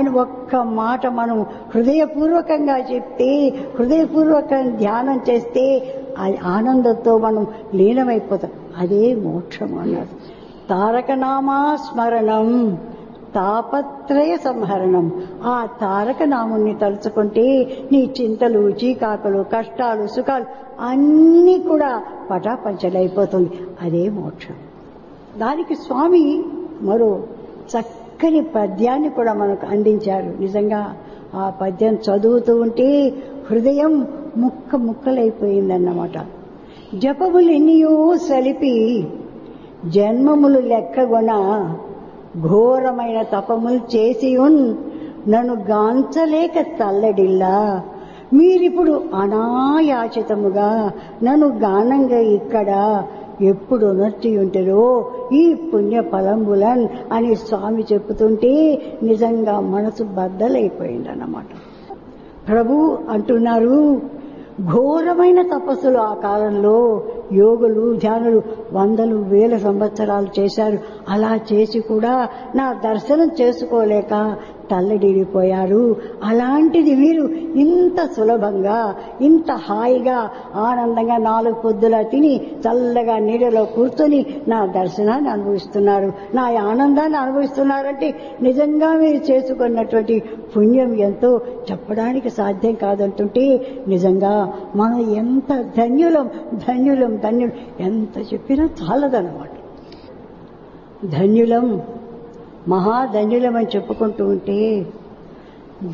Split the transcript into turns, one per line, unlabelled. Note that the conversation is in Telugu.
అని ఒక్క మాట మనం హృదయపూర్వకంగా చెప్తే హృదయపూర్వకంగా ధ్యానం చేస్తే ఆ ఆనందంతో మనం లీనమైపోతాం అదే మోక్షం అన్నారు తారకనామా స్మరణం తాపత్రయ సంహరణం ఆ తారక నాముని తలుచుకుంటే నీ చింతలు చీకాకులు కష్టాలు సుఖాలు అన్నీ కూడా పటాపంచలైపోతుంది అదే మోక్షం దానికి స్వామి మరో చక్కని పద్యాన్ని కూడా మనకు అందించారు నిజంగా ఆ పద్యం చదువుతూ ఉంటే హృదయం ముక్క ముక్కలైపోయిందన్నమాట జపములు ఎన్నియో సలిపి జన్మములు లెక్కగొన ఘోరమైన తపములు చేసి ఉన్ నన్ను గాంచలేక తల్లడిల్లా మీరిప్పుడు అనాయాచితముగా నన్ను గానంగా ఇక్కడ ఎప్పుడు నొచ్చి ఉంటారో ఈ పుణ్య ఫలంబులన్ అని స్వామి చెప్పుతుంటే నిజంగా మనసు బద్దలైపోయిందన్నమాట ప్రభు అంటున్నారు ఘోరమైన తపస్సులు ఆ కాలంలో యోగులు ధ్యానులు వందలు వేల సంవత్సరాలు చేశారు అలా చేసి కూడా నా దర్శనం చేసుకోలేక తల్లడిల్లిపోయారు అలాంటిది వీరు ఇంత సులభంగా ఇంత హాయిగా ఆనందంగా నాలుగు పొద్దులా తిని చల్లగా నీడలో కూర్చొని నా దర్శనాన్ని అనుభవిస్తున్నారు నా ఆనందాన్ని అనుభవిస్తున్నారంటే నిజంగా మీరు చేసుకున్నటువంటి పుణ్యం ఎంతో చెప్పడానికి సాధ్యం కాదంటుంటే నిజంగా మనం ఎంత ధన్యులం ధన్యులం ధన్యులం ఎంత చెప్పినా చాలదన్నమాట ధన్యులం మహాధన్యులం అని చెప్పుకుంటూ ఉంటే